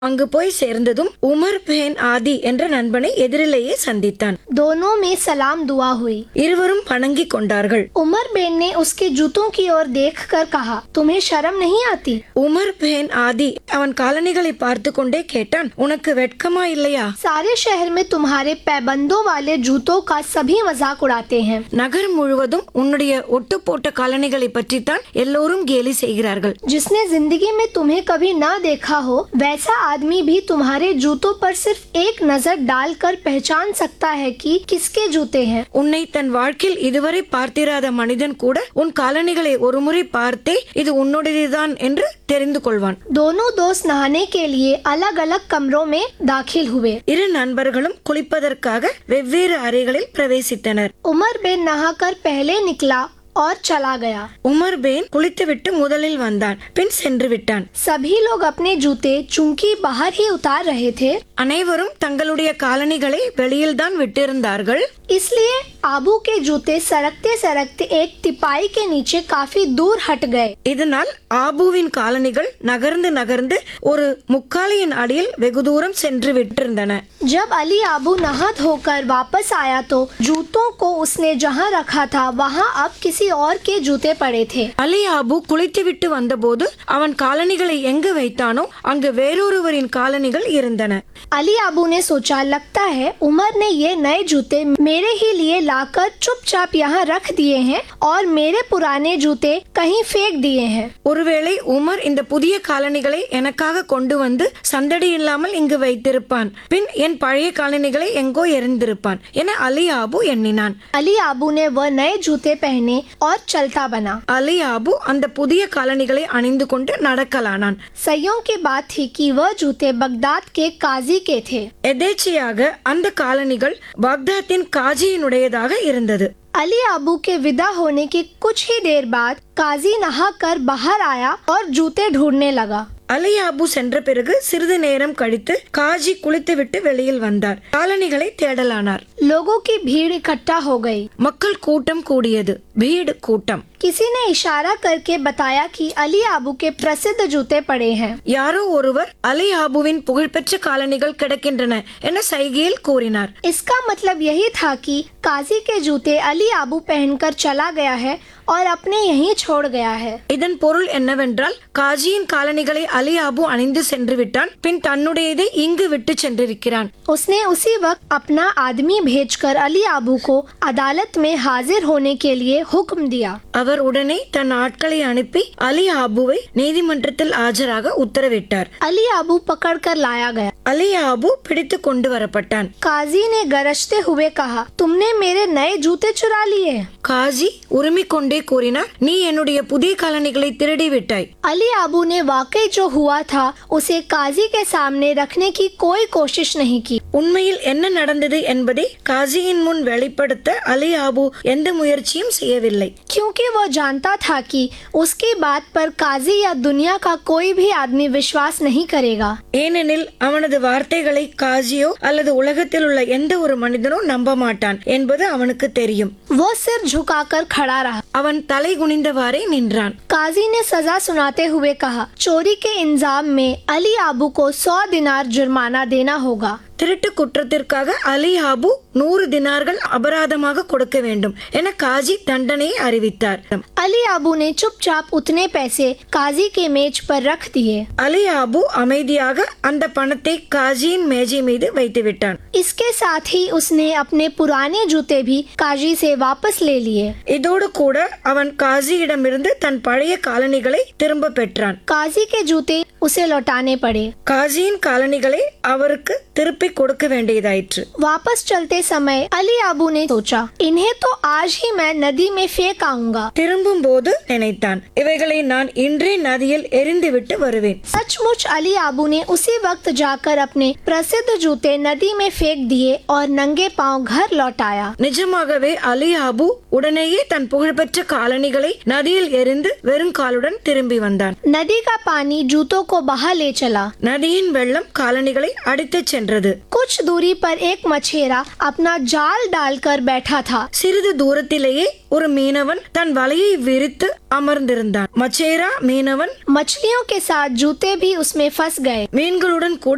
அங்கு போய் சேர்ந்ததும் Umar pan ஆதி என்ற நண்பனை எதிரிலேயே சந்தித்தான் दोनों में सलाम दुआ हुई இருவரும் வணங்கிக் கொண்டார்கள் उमर बेन ने उसके जूतों की ओर देखकर कहा तुम्हें शर्म नहीं आती உமர் பேன் ஆதி அவன் காலணிகளை பார்த்து கொண்டே கேட்டான் உனக்கு வெட்கமா இல்லையா सारे शहर में तुम्हारे पैबंदों वाले जूतों का सभी मजाक उड़ाते हैं நகர் முழுவதும் உன்னுடைய ஒட்டு போட்ட காலணிகளை பற்றித்தான் எல்லோரும் கேலி செய்கிறார்கள் जिसने जिंदगी में तुम्हें कभी ना देखा हो वैसा आदमी भी तुम्हारे जूतों पर सिर्फ एक नजर डालकर पहचान सकता है कि किसके जूते हैं உன்னை தன் வாழ்க்கையில் இதுவரை பார்த்திராத மனிதன் கூட உன் காலணிகளை ஒருமுறை பார்த்தே இது உன்னுடையதுதான் என்று தெரிந்து கொள்வான் दोनों दोस्त नहाने के लिए अलग अलग कमरों में दाखिल हुए இரு நண்பர்களும் குளிப்பதற்காக வெவ்வேறு அறைகளில் பிரவேசித்தனர் उमर बेन नहाकर पहले निकला और चला गया உமர் பேன் குளித்துவிட்டு முதலில் வந்தான் பின் சென்று விட்டான் सभी लोग अपने जूते चूंकि बाहर ही उतार रहे थे அனைவரும் தங்களுடைய காலணிகளை வெளியில்தான் விட்டிருந்தார்கள் इसलिए आबू के जूते सरकते सरकते एक तिपाई के नीचे काफी दूर हट गए இதனால் ஆபுவின் காலணிகள் நகர்ந்து நகர்ந்து ஒரு முக்காலியின் அடியில் வெகு தூரம் சென்று விட்டிருந்தன जब अली आबू नहा धोकर वापस आया तो जूतों को उसने जहां रखा था वहां अब किसी और के जूते पड़े थे அலி ஆபு குளித்துவிட்டு வந்தபோது அவன் காலணிகளை எங்கு வைத்தானோ அங்கு வேறொருவரின் காலணிகள் இருந்தன अली आबू ने सोचा लगता है उमर ने ये नए जूते मेरे ही लिए लाकर चुपचाप यहाँ रख दिए हैं और मेरे पुराने जूते कहीं फेंक दिए हैं ஒருவேளை உமர் இந்த புதிய காலணிகளை எனக்காக கொண்டு வந்து சந்தடி இல்லாமல் இங்கு வைத்திருப்பான் பின் என் பழைய காலணிகளை எங்கோ எறிந்திருப்பான் என அலி ஆபு எண்ணினான் अली आबू ने वह नए जूते पहने और चलता बना அலி ஆபு அந்த புதிய காலணிகளை அணிந்து கொண்டு நடக்கலானான் सयों की बात थी कि वह जूते बगदाद के काजी के थे எதேச்சையாக அந்த காலணிகள் பாக்தாத்தின் காஜியினுடையதாக இருந்தது अली आबू के विदा होने के कुछ ही देर बाद काजी नहाकर बाहर आया और जूते ढूंढने लगा அலி ஆபு சென்ற பிறகு சிறிது நேரம் கழித்து காஜி குளித்துவிட்டு வெளியில் வந்தார் காலணிகளை தேடலானார் लोगों की भीड़ इकट्ठा हो गई மக்கள் கூட்டம் கூடியது பீடு கூட்டம் किसी ने इशारा करके बताया कि अली आबू के प्रसिद्ध जूते पड़े हैं யாரோ ஒருவர் அலி ஆபுவின் புகழ்பெற்ற காலணிகள் கிடக்கின்றன என சைகையில் கூறினார் इसका मतलब यही था कि काजी के जूते अली आबू पहनकर चला गया है और अपने यहीं छोड़ गया है இதன் பொருள் என்னவென்றால் காஜியின் காலணிகளை அலி ஆபு அணிந்து சென்று விட்டான் பின் தன்னுடையதை இங்கு விட்டு சென்றிருக்கிறான் उसने उसी वक्त अपना आदमी भेजकर अली आबू को अदालत में हाजिर होने के लिए हुक्म दिया அவர் உடனே தன் ஆட்களை அனுப்பி அலி ஆபுவை நீதிமன்றத்தில் ஆஜராக உத்தரவிட்டார் अली आबू पकड़कर लाया गया அலி ஆபு பிடித்து கொண்டு வரப்பட்டான் काजी ने गरजते हुए कहा तुमने मेरे नए जूते चुरा लिए காஜி உரிமிக் கொண்டே கூறினார் நீ என்னுடைய புதிய காலணிகளை திருடி விட்டாய் अली आबू ने वाकई जो हुआ था उसे काजी के सामने रखने की कोई कोशिश नहीं की உண்மையில் என்ன நடந்தது என்பதை காஜியின் முன் வெளிப்படுத்த அலி ஆபு எந்த முயற்சியும் செய்யவில்லை क्योंकि वो जानता था कि उसकी बात पर काजी या दुनिया का कोई भी आदमी विश्वास नहीं करेगा ஏனெனில் அவனது வார்த்தைகளை காஜியோ அல்லது உலகத்தில் உள்ள எந்த ஒரு மனிதனோ நம்ப மாட்டான் என்பது அவனுக்கு தெரியும் वो सिर झुकाकर खड़ा रहा அவன் தலை குனிந்தவாறே நின்றான் काजी ने सजा सुनाते हुए कहा चोरी के इंजाम में अली आबू को सौ दिनार जुर्माना देना होगा திருட்டு குற்றத்திற்காக அலி ஆபு நூறு தினார்கள் அபராதமாக கொடுக்க வேண்டும் என காஜி தண்டனையை அறிவித்தார் अली आबू ने चुपचाप उतने पैसे काजी के मेज पर रख दिए அலி ஆபு அமைதியாக அந்த பணத்தை காஜியின் மேஜை மீது வைத்து விட்டான் इसके साथ ही उसने अपने पुराने जूते भी काजी से वापस ले लिए இதோடு கூட அவன் காஜியிடமிருந்து தன் பழைய காலணிகளை திரும்ப பெற்றான் काजी के जूते उसे लौटाने पड़े காஜியின் காலணிகளை அவருக்கு திருப்பி கொடுக்க வேண்டியதாயிற்று वापस चलते समय अली आबू ने सोचा इन्हें तो आज ही मैं नदी में फेंक आऊंगा திரும்பும் போது நினைத்தான் இவைகளை நான் இன்றே நதியில் எரிந்துவிட்டு வருவேன் सचमुच अली आबू ने उसी वक्त जाकर अपने प्रसिद्ध जूते नदी में फेंक दिए और नंगे पांव घर लौट आया நிஜமாகவே அலி ஆபு உடனேயே தன் புகழ்பெற்ற காலணிகளை நதியில் எரிந்து வெறும் காலுடன் திரும்பி வந்தான் नदी का पानी जूतों को बहा ले चला நதியின் வெள்ளம் காலணிகளை அடித்துச் சென்றது कुछ दूरी पर एक मछेरा अपना जाल डालकर बैठा था சிறிது தூரத்திலேயே ஒரு மீனவன் தன் வலையை விரித்து அமர்ந்திருந்தான் மச்சேரா மீனவன் मछलियों के साथ जूते भी उसमें फंस गए மீன்களுடன் கூட